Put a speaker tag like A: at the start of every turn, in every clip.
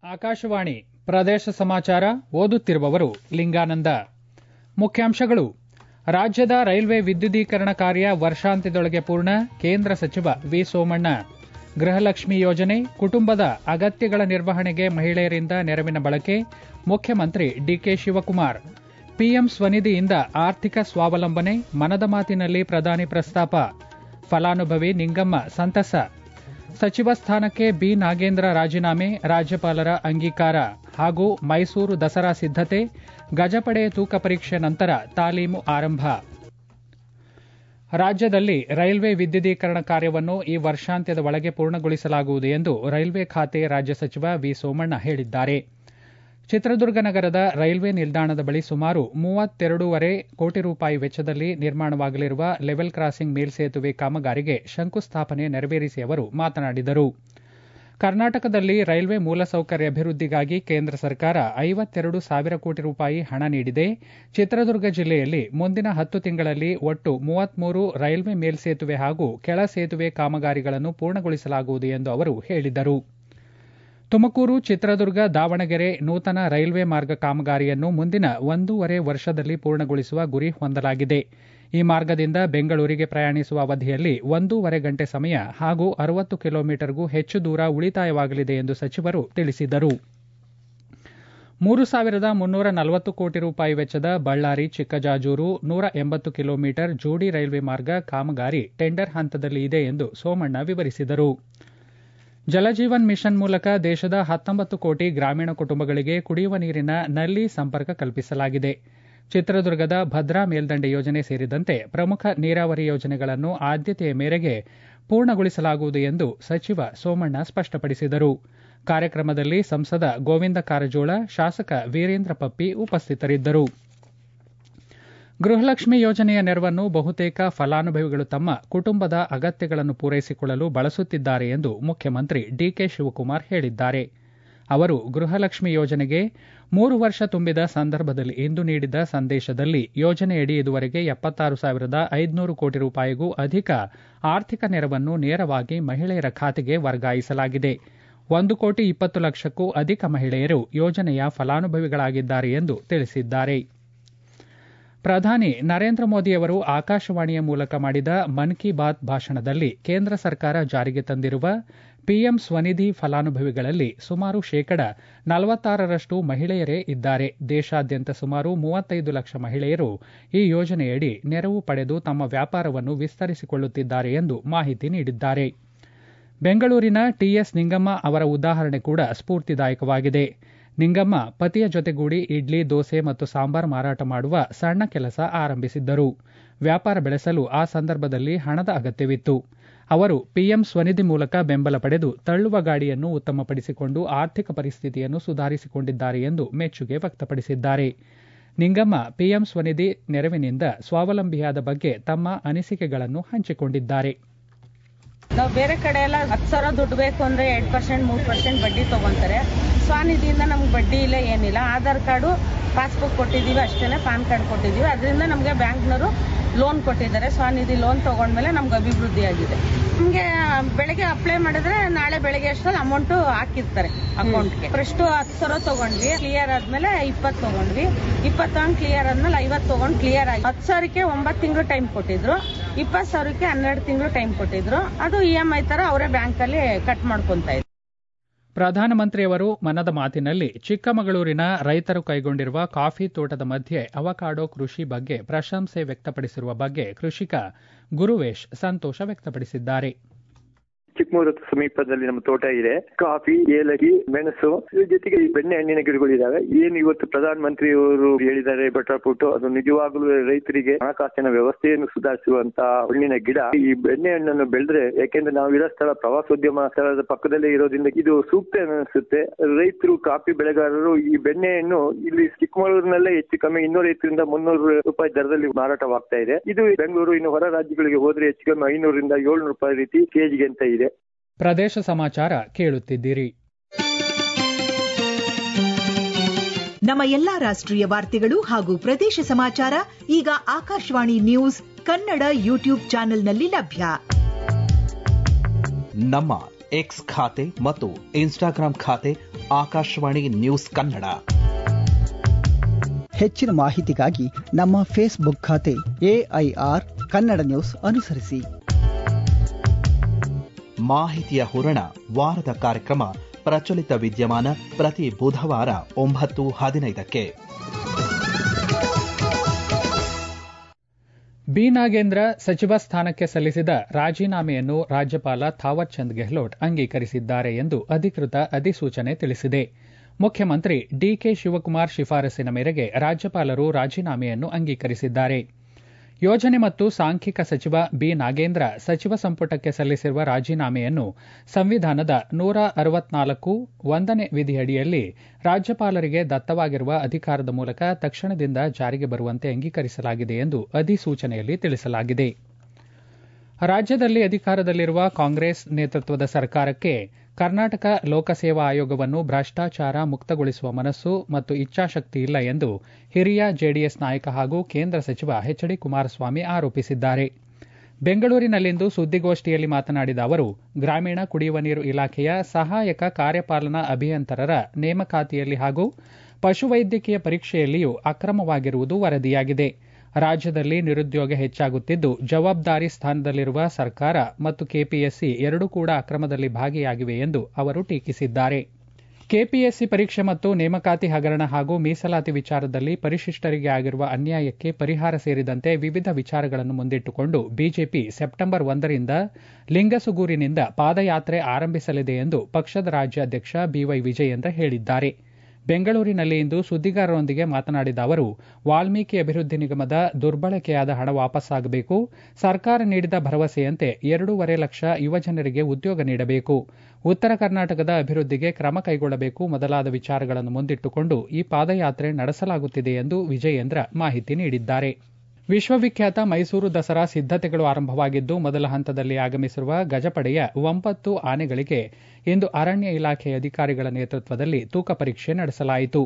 A: ಆಕಾಶವಾಣಿ ಪ್ರದೇಶ ಸಮಾಚಾರ ಓದುತ್ತಿರುವವರು ಲಿಂಗಾನಂದ ಮುಖ್ಯಾಂಶಗಳು ರಾಜ್ಯದ ರೈಲ್ವೆ ವಿದ್ಯುದೀಕರಣ ಕಾರ್ಯ ವರ್ಷಾಂತ್ಯದೊಳಗೆ ಪೂರ್ಣ ಕೇಂದ್ರ ಸಚಿವ ವಿ ಸೋಮಣ್ಣ ಗೃಹಲಕ್ಷ್ಮಿ ಯೋಜನೆ ಕುಟುಂಬದ ಅಗತ್ಯಗಳ ನಿರ್ವಹಣೆಗೆ ಮಹಿಳೆಯರಿಂದ ನೆರವಿನ ಬಳಕೆ ಮುಖ್ಯಮಂತ್ರಿ ಡಿಕೆ ಶಿವಕುಮಾರ್ ಪಿಎಂ ಸ್ವನಿಧಿಯಿಂದ ಆರ್ಥಿಕ ಸ್ವಾವಲಂಬನೆ ಮನದ ಮಾತಿನಲ್ಲಿ ಪ್ರಧಾನಿ ಪ್ರಸ್ತಾಪ ಫಲಾನುಭವಿ ನಿಂಗಮ್ಮ ಸಂತಸ ಸಚಿವ ಸ್ಥಾನಕ್ಕೆ ಬಿ ನಾಗೇಂದ್ರ ರಾಜೀನಾಮೆ ರಾಜ್ಯಪಾಲರ ಅಂಗೀಕಾರ ಹಾಗೂ ಮೈಸೂರು ದಸರಾ ಸಿದ್ದತೆ ಗಜಪಡೆ ತೂಕ ಪರೀಕ್ಷೆ ನಂತರ ತಾಲೀಮು ಆರಂಭ ರಾಜ್ಯದಲ್ಲಿ ರೈಲ್ವೆ ವಿದ್ಯುದೀಕರಣ ಕಾರ್ಯವನ್ನು ಈ ವರ್ಷಾಂತ್ಯದ ಒಳಗೆ ಪೂರ್ಣಗೊಳಿಸಲಾಗುವುದು ಎಂದು ರೈಲ್ವೆ ಖಾತೆ ರಾಜ್ಯ ಸಚಿವ ವಿ ಸೋಮಣ್ಣ ಹೇಳಿದ್ದಾರೆ ಚಿತ್ರದುರ್ಗ ನಗರದ ರೈಲ್ವೆ ನಿಲ್ದಾಣದ ಬಳಿ ಸುಮಾರು ಮೂವತ್ತೆರಡೂವರೆ ಕೋಟಿ ರೂಪಾಯಿ ವೆಚ್ಚದಲ್ಲಿ ನಿರ್ಮಾಣವಾಗಲಿರುವ ಲೆವೆಲ್ ಕ್ರಾಸಿಂಗ್ ಮೇಲ್ಸೇತುವೆ ಕಾಮಗಾರಿಗೆ ಶಂಕುಸ್ಥಾಪನೆ ನೆರವೇರಿಸಿ ಅವರು ಮಾತನಾಡಿದರು ಕರ್ನಾಟಕದಲ್ಲಿ ರೈಲ್ವೆ ಮೂಲಸೌಕರ್ಯ ಅಭಿವೃದ್ಧಿಗಾಗಿ ಕೇಂದ್ರ ಸರ್ಕಾರ ಐವತ್ತೆರಡು ಸಾವಿರ ಕೋಟಿ ರೂಪಾಯಿ ಹಣ ನೀಡಿದೆ ಚಿತ್ರದುರ್ಗ ಜಿಲ್ಲೆಯಲ್ಲಿ ಮುಂದಿನ ಹತ್ತು ತಿಂಗಳಲ್ಲಿ ಒಟ್ಟು ಮೂವತ್ಮೂರು ರೈಲ್ವೆ ಮೇಲ್ಸೇತುವೆ ಹಾಗೂ ಕೆಳ ಸೇತುವೆ ಕಾಮಗಾರಿಗಳನ್ನು ಪೂರ್ಣಗೊಳಿಸಲಾಗುವುದು ಎಂದು ಅವರು ಹೇಳಿದರು ತುಮಕೂರು ಚಿತ್ರದುರ್ಗ ದಾವಣಗೆರೆ ನೂತನ ರೈಲ್ವೆ ಮಾರ್ಗ ಕಾಮಗಾರಿಯನ್ನು ಮುಂದಿನ ಒಂದೂವರೆ ವರ್ಷದಲ್ಲಿ ಪೂರ್ಣಗೊಳಿಸುವ ಗುರಿ ಹೊಂದಲಾಗಿದೆ ಈ ಮಾರ್ಗದಿಂದ ಬೆಂಗಳೂರಿಗೆ ಪ್ರಯಾಣಿಸುವ ಅವಧಿಯಲ್ಲಿ ಒಂದೂವರೆ ಗಂಟೆ ಸಮಯ ಹಾಗೂ ಅರವತ್ತು ಕಿಲೋಮೀಟರ್ಗೂ ಹೆಚ್ಚು ದೂರ ಉಳಿತಾಯವಾಗಲಿದೆ ಎಂದು ಸಚಿವರು ತಿಳಿಸಿದರು ಮೂರು ಸಾವಿರದ ಮುನ್ನೂರ ನಲವತ್ತು ಕೋಟಿ ರೂಪಾಯಿ ವೆಚ್ಚದ ಬಳ್ಳಾರಿ ಚಿಕ್ಕಜಾಜೂರು ನೂರ ಎಂಬತ್ತು ಕಿಲೋಮೀಟರ್ ಜೋಡಿ ರೈಲ್ವೆ ಮಾರ್ಗ ಕಾಮಗಾರಿ ಟೆಂಡರ್ ಹಂತದಲ್ಲಿ ಇದೆ ಎಂದು ಸೋಮಣ್ಣ ವಿವರಿಸಿದರು ಜಲಜೀವನ್ ಮಿಷನ್ ಮೂಲಕ ದೇಶದ ಹತ್ತೊಂಬತ್ತು ಕೋಟಿ ಗ್ರಾಮೀಣ ಕುಟುಂಬಗಳಿಗೆ ಕುಡಿಯುವ ನೀರಿನ ನಲ್ಲಿ ಸಂಪರ್ಕ ಕಲ್ಪಿಸಲಾಗಿದೆ ಚಿತ್ರದುರ್ಗದ ಭದ್ರಾ ಮೇಲ್ದಂಡೆ ಯೋಜನೆ ಸೇರಿದಂತೆ ಪ್ರಮುಖ ನೀರಾವರಿ ಯೋಜನೆಗಳನ್ನು ಆದ್ಯತೆಯ ಮೇರೆಗೆ ಪೂರ್ಣಗೊಳಿಸಲಾಗುವುದು ಎಂದು ಸಚಿವ ಸೋಮಣ್ಣ ಸ್ಪಷ್ಟಪಡಿಸಿದರು ಕಾರ್ಯಕ್ರಮದಲ್ಲಿ ಸಂಸದ ಗೋವಿಂದ ಕಾರಜೋಳ ಶಾಸಕ ವೀರೇಂದ್ರ ಪಪ್ಪಿ ಉಪಸ್ಥಿತರಿದ್ದರು ಗೃಹಲಕ್ಷ್ಮಿ ಯೋಜನೆಯ ನೆರವನ್ನು ಬಹುತೇಕ ಫಲಾನುಭವಿಗಳು ತಮ್ಮ ಕುಟುಂಬದ ಅಗತ್ಯಗಳನ್ನು ಪೂರೈಸಿಕೊಳ್ಳಲು ಬಳಸುತ್ತಿದ್ದಾರೆ ಎಂದು ಮುಖ್ಯಮಂತ್ರಿ ಡಿಕೆ ಶಿವಕುಮಾರ್ ಹೇಳಿದ್ದಾರೆ ಅವರು ಗೃಹಲಕ್ಷ್ಮಿ ಯೋಜನೆಗೆ ಮೂರು ವರ್ಷ ತುಂಬಿದ ಸಂದರ್ಭದಲ್ಲಿ ಇಂದು ನೀಡಿದ ಸಂದೇಶದಲ್ಲಿ ಯೋಜನೆಯಡಿ ಇದುವರೆಗೆ ಎಪ್ಪತ್ತಾರು ಸಾವಿರದ ಐದುನೂರು ಕೋಟಿ ರೂಪಾಯಿಗೂ ಅಧಿಕ ಆರ್ಥಿಕ ನೆರವನ್ನು ನೇರವಾಗಿ ಮಹಿಳೆಯರ ಖಾತೆಗೆ ವರ್ಗಾಯಿಸಲಾಗಿದೆ ಒಂದು ಕೋಟಿ ಇಪ್ಪತ್ತು ಲಕ್ಷಕ್ಕೂ ಅಧಿಕ ಮಹಿಳೆಯರು ಯೋಜನೆಯ ಫಲಾನುಭವಿಗಳಾಗಿದ್ದಾರೆ ಎಂದು ತಿಳಿಸಿದ್ದಾರೆ ಪ್ರಧಾನಿ ನರೇಂದ್ರ ಮೋದಿಯವರು ಆಕಾಶವಾಣಿಯ ಮೂಲಕ ಮಾಡಿದ ಮನ್ ಕಿ ಬಾತ್ ಭಾಷಣದಲ್ಲಿ ಕೇಂದ್ರ ಸರ್ಕಾರ ಜಾರಿಗೆ ತಂದಿರುವ ಪಿಎಂ ಸ್ವನಿಧಿ ಫಲಾನುಭವಿಗಳಲ್ಲಿ ಸುಮಾರು ಶೇಕಡ ನಲವತ್ತಾರರಷ್ಟು ಮಹಿಳೆಯರೇ ಇದ್ದಾರೆ ದೇಶಾದ್ಯಂತ ಸುಮಾರು ಮೂವತ್ತೈದು ಲಕ್ಷ ಮಹಿಳೆಯರು ಈ ಯೋಜನೆಯಡಿ ನೆರವು ಪಡೆದು ತಮ್ಮ ವ್ಯಾಪಾರವನ್ನು ವಿಸ್ತರಿಸಿಕೊಳ್ಳುತ್ತಿದ್ದಾರೆ ಎಂದು ಮಾಹಿತಿ ನೀಡಿದ್ದಾರೆ ಬೆಂಗಳೂರಿನ ಟಿಎಸ್ ನಿಂಗಮ್ಮ ಅವರ ಉದಾಹರಣೆ ಕೂಡ ಸ್ಫೂರ್ತಿದಾಯಕವಾಗಿದೆ ನಿಂಗಮ್ಮ ಪತಿಯ ಜೊತೆಗೂಡಿ ಇಡ್ಲಿ ದೋಸೆ ಮತ್ತು ಸಾಂಬಾರ್ ಮಾರಾಟ ಮಾಡುವ ಸಣ್ಣ ಕೆಲಸ ಆರಂಭಿಸಿದ್ದರು ವ್ಯಾಪಾರ ಬೆಳೆಸಲು ಆ ಸಂದರ್ಭದಲ್ಲಿ ಹಣದ ಅಗತ್ಯವಿತ್ತು ಅವರು ಪಿಎಂ ಸ್ವನಿಧಿ ಮೂಲಕ ಬೆಂಬಲ ಪಡೆದು ತಳ್ಳುವ ಗಾಡಿಯನ್ನು ಉತ್ತಮಪಡಿಸಿಕೊಂಡು ಆರ್ಥಿಕ ಪರಿಸ್ಥಿತಿಯನ್ನು ಸುಧಾರಿಸಿಕೊಂಡಿದ್ದಾರೆ ಎಂದು ಮೆಚ್ಚುಗೆ ವ್ಯಕ್ತಪಡಿಸಿದ್ದಾರೆ ನಿಂಗಮ್ಮ ಪಿಎಂ ಸ್ವನಿಧಿ ನೆರವಿನಿಂದ ಸ್ವಾವಲಂಬಿಯಾದ ಬಗ್ಗೆ ತಮ್ಮ ಅನಿಸಿಕೆಗಳನ್ನು ಹಂಚಿಕೊಂಡಿದ್ದಾರೆ
B: ನಾವು ಬೇರೆ ಕಡೆ ಎಲ್ಲ ಹತ್ತು ಸಾವಿರ ದುಡ್ಡು ಬೇಕು ಅಂದ್ರೆ ಎರಡು ಪರ್ಸೆಂಟ್ ಮೂರು ಪರ್ಸೆಂಟ್ ಬಡ್ಡಿ ತಗೊಂತಾರೆ ಸ್ವಾನಿಧಿಯಿಂದ ನಮ್ಗೆ ಬಡ್ಡಿ ಇಲ್ಲ ಏನಿಲ್ಲ ಆಧಾರ್ ಕಾರ್ಡು ಪಾಸ್ಬುಕ್ ಕೊಟ್ಟಿದ್ದೀವಿ ಅಷ್ಟೇ ಪಾನ್ ಕಾರ್ಡ್ ಕೊಟ್ಟಿದ್ದೀವಿ ಅದರಿಂದ ನಮಗೆ ಬ್ಯಾಂಕ್ನವರು ಲೋನ್ ಕೊಟ್ಟಿದ್ದಾರೆ ಸ್ವಾನಿಧಿ ಲೋನ್ ತಗೊಂಡ್ಮೇಲೆ ನಮ್ಗೆ ಅಭಿವೃದ್ಧಿ ಆಗಿದೆ ನಮಗೆ ಬೆಳಗ್ಗೆ ಅಪ್ಲೈ ಮಾಡಿದ್ರೆ ನಾಳೆ ಬೆಳಗ್ಗೆ ಅಷ್ಟರಲ್ಲಿ ಅಮೌಂಟ್ ಹಾಕಿರ್ತಾರೆ ಅಕೌಂಟ್ಗೆ ಫಸ್ಟ್ ಹತ್ತು ಸಾವಿರ ತಗೊಂಡ್ವಿ ಕ್ಲಿಯರ್ ಆದ್ಮೇಲೆ ಇಪ್ಪತ್ತು ತಗೊಂಡ್ವಿ ಇಪ್ಪತ್ತು ತಗೊಂಡ್ ಕ್ಲಿಯರ್ ಆದ್ಮೇಲೆ ಐವತ್ತು ತಗೊಂಡ್ ಕ್ಲಿಯರ್ ಆಗಿ ಹತ್ತು ಸಾವಿರಕ್ಕೆ ಒಂಬತ್ತು ತಿಂಗಳು ಟೈಮ್ ಕೊಟ್ಟಿದ್ರು ಇಪ್ಪತ್ತು ಸಾವಿರಕ್ಕೆ ಹನ್ನೆರಡು ತಿಂಗಳು ಟೈಮ್ ಕೊಟ್ಟಿದ್ರು ಅದು ಇ ಎಂ ಐ ತರ ಅವರೇ ಬ್ಯಾಂಕ್ ಅಲ್ಲಿ ಕಟ್ ಮಾಡ್ಕೊಂತ ಇದ್ರು
A: ಪ್ರಧಾನಮಂತ್ರಿಯವರು ಮನದ ಮಾತಿನಲ್ಲಿ ಚಿಕ್ಕಮಗಳೂರಿನ ರೈತರು ಕೈಗೊಂಡಿರುವ ಕಾಫಿ ತೋಟದ ಮಧ್ಯೆ ಅವಕಾಡೋ ಕೃಷಿ ಬಗ್ಗೆ ಪ್ರಶಂಸೆ ವ್ಯಕ್ತಪಡಿಸಿರುವ ಬಗ್ಗೆ ಕೃಷಿಕ ಗುರುವೇಶ್ ಸಂತೋಷ ವ್ಯಕ್ತಪಡಿಸಿದ್ದಾರೆ
C: ಚಿಕ್ಕಮೂರು ಸಮೀಪದಲ್ಲಿ ನಮ್ಮ ತೋಟ ಇದೆ ಕಾಫಿ ಏಲಕ್ಕಿ ಮೆಣಸು ಇದ್ರ ಜೊತೆಗೆ ಈ ಬೆಣ್ಣೆ ಹಣ್ಣಿನ ಗಿಡಗಳಿದಾವೆ ಏನು ಇವತ್ತು ಪ್ರಧಾನ ಮಂತ್ರಿಯವರು ಹೇಳಿದ್ದಾರೆ ಬಟಾಪುಟ್ಟು ಅದು ನಿಜವಾಗ್ಲೂ ರೈತರಿಗೆ ಹಣಕಾಸಿನ ವ್ಯವಸ್ಥೆಯನ್ನು ಸುಧಾರಿಸುವಂತ ಹಣ್ಣಿನ ಗಿಡ ಈ ಬೆಣ್ಣೆ ಹಣ್ಣನ್ನು ಬೆಳೆದ್ರೆ ಯಾಕೆಂದ್ರೆ ನಾವು ಇರೋ ಸ್ಥಳ ಪ್ರವಾಸೋದ್ಯಮ ಸ್ಥಳದ ಪಕ್ಕದಲ್ಲೇ ಇರೋದ್ರಿಂದ ಇದು ಸೂಕ್ತ ಅನಿಸುತ್ತೆ ರೈತರು ಕಾಫಿ ಬೆಳೆಗಾರರು ಈ ಬೆಣ್ಣೆಯನ್ನು ಇಲ್ಲಿ ಚಿಕ್ಕಮಗಳೂರಿನಲ್ಲೇ ಹೆಚ್ಚು ಕಮ್ಮಿ ಇನ್ನೂರೈವತ್ತರಿಂದ ಮುನ್ನೂರು ರೂಪಾಯಿ ದರದಲ್ಲಿ ಮಾರಾಟವಾಗ್ತಾ ಇದೆ ಇದು ಬೆಂಗಳೂರು ಇನ್ನು ಹೊರ ರಾಜ್ಯಗಳಿಗೆ ಹೋದ್ರೆ ಹೆಚ್ಚು ಕಮ್ಮಿ ಐನೂರಿಂದ ಏಳ್ನೂರು ರೂಪಾಯಿ ರೀತಿ ಕೆಜಿಗೆ ಅಂತ ಇದೆ
A: ಪ್ರದೇಶ ಸಮಾಚಾರ ಕೇಳುತ್ತಿದ್ದೀರಿ
D: ನಮ್ಮ ಎಲ್ಲಾ ರಾಷ್ಟ್ರೀಯ ವಾರ್ತೆಗಳು ಹಾಗೂ ಪ್ರದೇಶ ಸಮಾಚಾರ ಈಗ ಆಕಾಶವಾಣಿ ನ್ಯೂಸ್ ಕನ್ನಡ ಯೂಟ್ಯೂಬ್ ಚಾನೆಲ್ನಲ್ಲಿ ಲಭ್ಯ
E: ನಮ್ಮ ಎಕ್ಸ್ ಖಾತೆ ಮತ್ತು ಇನ್ಸ್ಟಾಗ್ರಾಂ ಖಾತೆ ಆಕಾಶವಾಣಿ ನ್ಯೂಸ್ ಕನ್ನಡ
F: ಹೆಚ್ಚಿನ ಮಾಹಿತಿಗಾಗಿ ನಮ್ಮ ಫೇಸ್ಬುಕ್ ಖಾತೆ ಎಐಆರ್ ಕನ್ನಡ ನ್ಯೂಸ್ ಅನುಸರಿಸಿ
E: ಮಾಹಿತಿಯ ಹೂರಣ ವಾರದ ಕಾರ್ಯಕ್ರಮ ಪ್ರಚಲಿತ ವಿದ್ಯಮಾನ ಪ್ರತಿ ಬುಧವಾರ ಒಂಬತ್ತು ಹದಿನೈದಕ್ಕೆ
A: ಬಿ ನಾಗೇಂದ್ರ ಸಚಿವ ಸ್ಥಾನಕ್ಕೆ ಸಲ್ಲಿಸಿದ ರಾಜೀನಾಮೆಯನ್ನು ರಾಜ್ಯಪಾಲ ಥಾವರ್ ಚಂದ್ ಗೆಹ್ಲೋಟ್ ಅಂಗೀಕರಿಸಿದ್ದಾರೆ ಎಂದು ಅಧಿಕೃತ ಅಧಿಸೂಚನೆ ತಿಳಿಸಿದೆ ಮುಖ್ಯಮಂತ್ರಿ ಡಿಕೆ ಶಿವಕುಮಾರ್ ಶಿಫಾರಸಿನ ಮೇರೆಗೆ ರಾಜ್ಯಪಾಲರು ರಾಜೀನಾಮೆಯನ್ನು ಅಂಗೀಕರಿಸಿದ್ದಾರೆ ಯೋಜನೆ ಮತ್ತು ಸಾಂಖ್ಯಿಕ ಸಚಿವ ಬಿ ನಾಗೇಂದ್ರ ಸಚಿವ ಸಂಪುಟಕ್ಕೆ ಸಲ್ಲಿಸಿರುವ ರಾಜೀನಾಮೆಯನ್ನು ಸಂವಿಧಾನದ ನೂರ ಅರವತ್ನಾಲ್ಕು ಒಂದನೇ ವಿಧಿಯಡಿಯಲ್ಲಿ ರಾಜ್ಯಪಾಲರಿಗೆ ದತ್ತವಾಗಿರುವ ಅಧಿಕಾರದ ಮೂಲಕ ತಕ್ಷಣದಿಂದ ಜಾರಿಗೆ ಬರುವಂತೆ ಅಂಗೀಕರಿಸಲಾಗಿದೆ ಎಂದು ಅಧಿಸೂಚನೆಯಲ್ಲಿ ತಿಳಿಸಲಾಗಿದೆ ರಾಜ್ಯದಲ್ಲಿ ಅಧಿಕಾರದಲ್ಲಿರುವ ಕಾಂಗ್ರೆಸ್ ನೇತೃತ್ವದ ಸರ್ಕಾರಕ್ಕೆ ಕರ್ನಾಟಕ ಲೋಕಸೇವಾ ಆಯೋಗವನ್ನು ಭ್ರಷ್ಟಾಚಾರ ಮುಕ್ತಗೊಳಿಸುವ ಮನಸ್ಸು ಮತ್ತು ಇಚ್ಛಾಶಕ್ತಿ ಇಲ್ಲ ಎಂದು ಹಿರಿಯ ಜೆಡಿಎಸ್ ನಾಯಕ ಹಾಗೂ ಕೇಂದ್ರ ಸಚಿವ ಎಚ್ ಡಿ ಕುಮಾರಸ್ವಾಮಿ ಆರೋಪಿಸಿದ್ದಾರೆ ಬೆಂಗಳೂರಿನಲ್ಲಿಂದು ಸುದ್ದಿಗೋಷ್ಠಿಯಲ್ಲಿ ಮಾತನಾಡಿದ ಅವರು ಗ್ರಾಮೀಣ ಕುಡಿಯುವ ನೀರು ಇಲಾಖೆಯ ಸಹಾಯಕ ಕಾರ್ಯಪಾಲನಾ ಅಭಿಯಂತರರ ನೇಮಕಾತಿಯಲ್ಲಿ ಹಾಗೂ ಪಶುವೈದ್ಯಕೀಯ ಪರೀಕ್ಷೆಯಲ್ಲಿಯೂ ಅಕ್ರಮವಾಗಿರುವುದು ವರದಿಯಾಗಿದೆ ರಾಜ್ಯದಲ್ಲಿ ನಿರುದ್ಯೋಗ ಹೆಚ್ಚಾಗುತ್ತಿದ್ದು ಜವಾಬ್ದಾರಿ ಸ್ಥಾನದಲ್ಲಿರುವ ಸರ್ಕಾರ ಮತ್ತು ಕೆಪಿಎಸ್ಸಿ ಎರಡೂ ಕೂಡ ಅಕ್ರಮದಲ್ಲಿ ಭಾಗಿಯಾಗಿವೆ ಎಂದು ಅವರು ಟೀಕಿಸಿದ್ದಾರೆ ಕೆಪಿಎಸ್ಸಿ ಪರೀಕ್ಷೆ ಮತ್ತು ನೇಮಕಾತಿ ಹಗರಣ ಹಾಗೂ ಮೀಸಲಾತಿ ವಿಚಾರದಲ್ಲಿ ಪರಿಶಿಷ್ಟರಿಗೆ ಆಗಿರುವ ಅನ್ಯಾಯಕ್ಕೆ ಪರಿಹಾರ ಸೇರಿದಂತೆ ವಿವಿಧ ವಿಚಾರಗಳನ್ನು ಮುಂದಿಟ್ಟುಕೊಂಡು ಬಿಜೆಪಿ ಸೆಪ್ಟೆಂಬರ್ ಒಂದರಿಂದ ಲಿಂಗಸುಗೂರಿನಿಂದ ಪಾದಯಾತ್ರೆ ಆರಂಭಿಸಲಿದೆ ಎಂದು ಪಕ್ಷದ ರಾಜ್ಯಾಧ್ಯಕ್ಷ ಬಿವೈ ವಿಜಯೇಂದ್ರ ಹೇಳಿದ್ದಾರೆ ಬೆಂಗಳೂರಿನಲ್ಲಿ ಇಂದು ಸುದ್ದಿಗಾರರೊಂದಿಗೆ ಮಾತನಾಡಿದ ಅವರು ವಾಲ್ಮೀಕಿ ಅಭಿವೃದ್ಧಿ ನಿಗಮದ ದುರ್ಬಳಕೆಯಾದ ಹಣ ವಾಪಸ್ಸಾಗಬೇಕು ಸರ್ಕಾರ ನೀಡಿದ ಭರವಸೆಯಂತೆ ಎರಡೂವರೆ ಲಕ್ಷ ಯುವಜನರಿಗೆ ಉದ್ಯೋಗ ನೀಡಬೇಕು ಉತ್ತರ ಕರ್ನಾಟಕದ ಅಭಿವೃದ್ಧಿಗೆ ಕ್ರಮ ಕೈಗೊಳ್ಳಬೇಕು ಮೊದಲಾದ ವಿಚಾರಗಳನ್ನು ಮುಂದಿಟ್ಟುಕೊಂಡು ಈ ಪಾದಯಾತ್ರೆ ನಡೆಸಲಾಗುತ್ತಿದೆ ಎಂದು ವಿಜಯೇಂದ್ರ ಮಾಹಿತಿ ನೀಡಿದ್ದಾರೆ ವಿಶ್ವವಿಖ್ಯಾತ ಮೈಸೂರು ದಸರಾ ಸಿದ್ದತೆಗಳು ಆರಂಭವಾಗಿದ್ದು ಮೊದಲ ಹಂತದಲ್ಲಿ ಆಗಮಿಸಿರುವ ಗಜಪಡೆಯ ಒಂಬತ್ತು ಆನೆಗಳಿಗೆ ಇಂದು ಅರಣ್ಯ ಇಲಾಖೆ ಅಧಿಕಾರಿಗಳ ನೇತೃತ್ವದಲ್ಲಿ ತೂಕ ಪರೀಕ್ಷೆ ನಡೆಸಲಾಯಿತು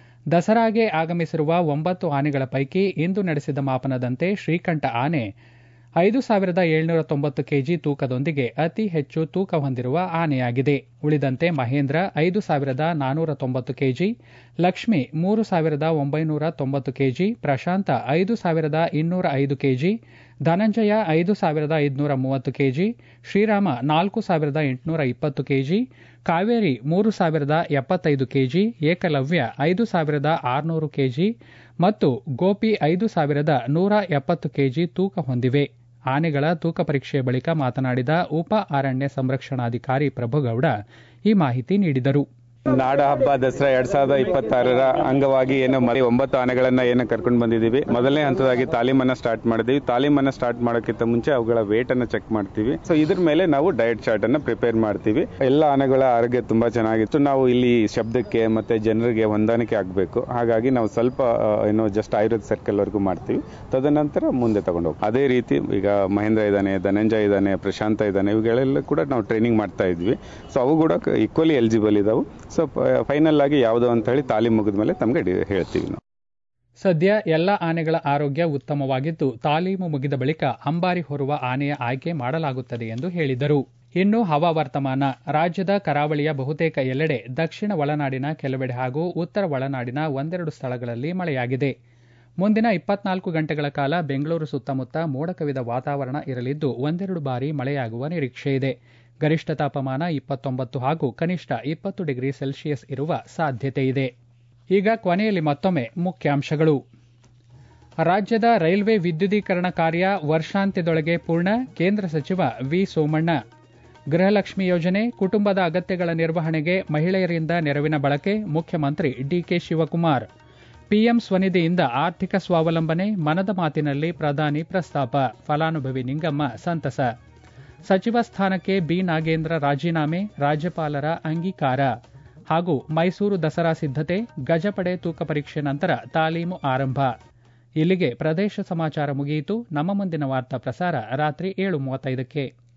A: ದಸರಾಗೆ ಆಗಮಿಸಿರುವ ಒಂಬತ್ತು ಆನೆಗಳ ಪೈಕಿ ಇಂದು ನಡೆಸಿದ ಮಾಪನದಂತೆ ಶ್ರೀಕಂಠ ಆನೆ ಐದು ಸಾವಿರದ ಏಳ್ನೂರ ತೊಂಬತ್ತು ಕೆಜಿ ತೂಕದೊಂದಿಗೆ ಅತಿ ಹೆಚ್ಚು ತೂಕ ಹೊಂದಿರುವ ಆನೆಯಾಗಿದೆ ಉಳಿದಂತೆ ಮಹೇಂದ್ರ ಐದು ಸಾವಿರದ ನಾನೂರ ತೊಂಬತ್ತು ಕೆಜಿ ಲಕ್ಷ್ಮಿ ಮೂರು ಸಾವಿರದ ಒಂಬೈನೂರ ತೊಂಬತ್ತು ಕೆಜಿ ಪ್ರಶಾಂತ ಐದು ಸಾವಿರದ ಇನ್ನೂರ ಐದು ಕೆಜಿ ಧನಂಜಯ ಐದು ಸಾವಿರದ ಐದುನೂರ ಮೂವತ್ತು ಕೆಜಿ ಶ್ರೀರಾಮ ನಾಲ್ಕು ಸಾವಿರದ ಎಂಟುನೂರ ಇಪ್ಪತ್ತು ಕೆಜಿ ಕಾವೇರಿ ಮೂರು ಸಾವಿರದ ಎಪ್ಪತ್ತೈದು ಕೆಜಿ ಏಕಲವ್ಯ ಐದು ಸಾವಿರದ ಆರುನೂರು ಕೆಜಿ ಮತ್ತು ಗೋಪಿ ಐದು ಸಾವಿರದ ನೂರ ಎಪ್ಪತ್ತು ಕೆಜಿ ತೂಕ ಹೊಂದಿವೆ ಆನೆಗಳ ತೂಕ ಪರೀಕ್ಷೆಯ ಬಳಿಕ ಮಾತನಾಡಿದ ಉಪ ಅರಣ್ಯ ಸಂರಕ್ಷಣಾಧಿಕಾರಿ ಪ್ರಭುಗೌಡ ಈ ಮಾಹಿತಿ ನೀಡಿದರು
G: ನಾಡ ಹಬ್ಬ ದಸರಾ ಎರಡ್ ಸಾವಿರದ ಇಪ್ಪತ್ತಾರರ ಅಂಗವಾಗಿ ಏನು ಮರಿ ಒಂಬತ್ತು ಆನೆಗಳನ್ನ ಏನು ಕರ್ಕೊಂಡು ಬಂದಿದ್ದೀವಿ ಮೊದಲನೇ ಹಂತದಾಗಿ ತಾಲೀಮನ್ನ ಸ್ಟಾರ್ಟ್ ಮಾಡಿದೀವಿ ತಾಲೀಮನ್ನ ಸ್ಟಾರ್ಟ್ ಮಾಡೋಕ್ಕಿಂತ ಮುಂಚೆ ಅವುಗಳ ವೇಟ್ ಅನ್ನ ಚೆಕ್ ಮಾಡ್ತೀವಿ ಸೊ ಇದ್ರ ಮೇಲೆ ನಾವು ಡಯಟ್ ಚಾರ್ಟ್ ಅನ್ನ ಪ್ರಿಪೇರ್ ಮಾಡ್ತೀವಿ ಎಲ್ಲ ಆನೆಗಳ ಆರೋಗ್ಯ ತುಂಬಾ ಚೆನ್ನಾಗಿತ್ತು ನಾವು ಇಲ್ಲಿ ಶಬ್ದಕ್ಕೆ ಮತ್ತೆ ಜನರಿಗೆ ಹೊಂದಾಣಿಕೆ ಆಗಬೇಕು ಹಾಗಾಗಿ ನಾವು ಸ್ವಲ್ಪ ಏನು ಜಸ್ಟ್ ಆಯುರ್ವೇದ ಸರ್ಕಲ್ ವರೆಗೂ ಮಾಡ್ತೀವಿ ತದನಂತರ ಮುಂದೆ ತಗೊಂಡು ಹೋಗ್ತೀವಿ ಅದೇ ರೀತಿ ಈಗ ಮಹೇಂದ್ರ ಇದ್ದಾನೆ ಧನಂಜಯ ಇದ್ದಾನೆ ಪ್ರಶಾಂತ ಇದ್ದಾನೆ ಇವುಗಳೆಲ್ಲ ಕೂಡ ನಾವು ಟ್ರೈನಿಂಗ್ ಮಾಡ್ತಾ ಇದ್ವಿ ಸೊ ಅವು ಕೂಡ ಈಕ್ವಲಿ ಎಲಿಜಿಬಲ್ ಇದಾವೆ ಸೊ ಫೈನಲ್ ಆಗಿ ಯಾವುದು ಅಂತ ಹೇಳಿ ತಾಲೀಮ್ ಮುಗಿದ ಮೇಲೆ ತಮಗೆ ಹೇಳ್ತೀವಿ ನಾವು
A: ಸದ್ಯ ಎಲ್ಲ ಆನೆಗಳ ಆರೋಗ್ಯ ಉತ್ತಮವಾಗಿದ್ದು ತಾಲೀಮು ಮುಗಿದ ಬಳಿಕ ಅಂಬಾರಿ ಹೊರುವ ಆನೆಯ ಆಯ್ಕೆ ಮಾಡಲಾಗುತ್ತದೆ ಎಂದು ಹೇಳಿದರು ಇನ್ನು ಹವಾವರ್ತಮಾನ ರಾಜ್ಯದ ಕರಾವಳಿಯ ಬಹುತೇಕ ಎಲ್ಲೆಡೆ ದಕ್ಷಿಣ ಒಳನಾಡಿನ ಕೆಲವೆಡೆ ಹಾಗೂ ಉತ್ತರ ಒಳನಾಡಿನ ಒಂದೆರಡು ಸ್ಥಳಗಳಲ್ಲಿ ಮಳೆಯಾಗಿದೆ ಮುಂದಿನ ಇಪ್ಪತ್ನಾಲ್ಕು ಗಂಟೆಗಳ ಕಾಲ ಬೆಂಗಳೂರು ಸುತ್ತಮುತ್ತ ಮೋಡ ಕವಿದ ವಾತಾವರಣ ಇರಲಿದ್ದು ಒಂದೆರಡು ಬಾರಿ ಮಳೆಯಾಗುವ ನಿರೀಕ್ಷೆ ಇದೆ ಗರಿಷ್ಠ ತಾಪಮಾನ ಇಪ್ಪತ್ತೊಂಬತ್ತು ಹಾಗೂ ಕನಿಷ್ಠ ಇಪ್ಪತ್ತು ಡಿಗ್ರಿ ಸೆಲ್ಸಿಯಸ್ ಇರುವ ಸಾಧ್ಯತೆ ಇದೆ ಈಗ ಕೊನೆಯಲ್ಲಿ ಮತ್ತೊಮ್ಮೆ ಮುಖ್ಯಾಂಶಗಳು ರಾಜ್ಯದ ರೈಲ್ವೆ ವಿದ್ಯುದೀಕರಣ ಕಾರ್ಯ ವರ್ಷಾಂತ್ಯದೊಳಗೆ ಪೂರ್ಣ ಕೇಂದ್ರ ಸಚಿವ ವಿ ಸೋಮಣ್ಣ ಗೃಹಲಕ್ಷ್ಮಿ ಯೋಜನೆ ಕುಟುಂಬದ ಅಗತ್ಯಗಳ ನಿರ್ವಹಣೆಗೆ ಮಹಿಳೆಯರಿಂದ ನೆರವಿನ ಬಳಕೆ ಮುಖ್ಯಮಂತ್ರಿ ಡಿಕೆ ಶಿವಕುಮಾರ್ ಪಿಎಂ ಸ್ವನಿಧಿಯಿಂದ ಆರ್ಥಿಕ ಸ್ವಾವಲಂಬನೆ ಮನದ ಮಾತಿನಲ್ಲಿ ಪ್ರಧಾನಿ ಪ್ರಸ್ತಾಪ ಫಲಾನುಭವಿ ನಿಂಗಮ್ಮ ಸಂತಸ ಸಚಿವ ಸ್ಥಾನಕ್ಕೆ ಬಿ ನಾಗೇಂದ್ರ ರಾಜೀನಾಮೆ ರಾಜ್ಯಪಾಲರ ಅಂಗೀಕಾರ ಹಾಗೂ ಮೈಸೂರು ದಸರಾ ಸಿದ್ಧತೆ ಗಜಪಡೆ ತೂಕ ಪರೀಕ್ಷೆ ನಂತರ ತಾಲೀಮು ಆರಂಭ ಇಲ್ಲಿಗೆ ಪ್ರದೇಶ ಸಮಾಚಾರ ಮುಗಿಯಿತು ನಮ್ಮ ಮುಂದಿನ ವಾರ್ತಾ ಪ್ರಸಾರ ರಾತ್ರಿ ಏಳು ಮೂವತ್ತೈದಕ್ಕೆ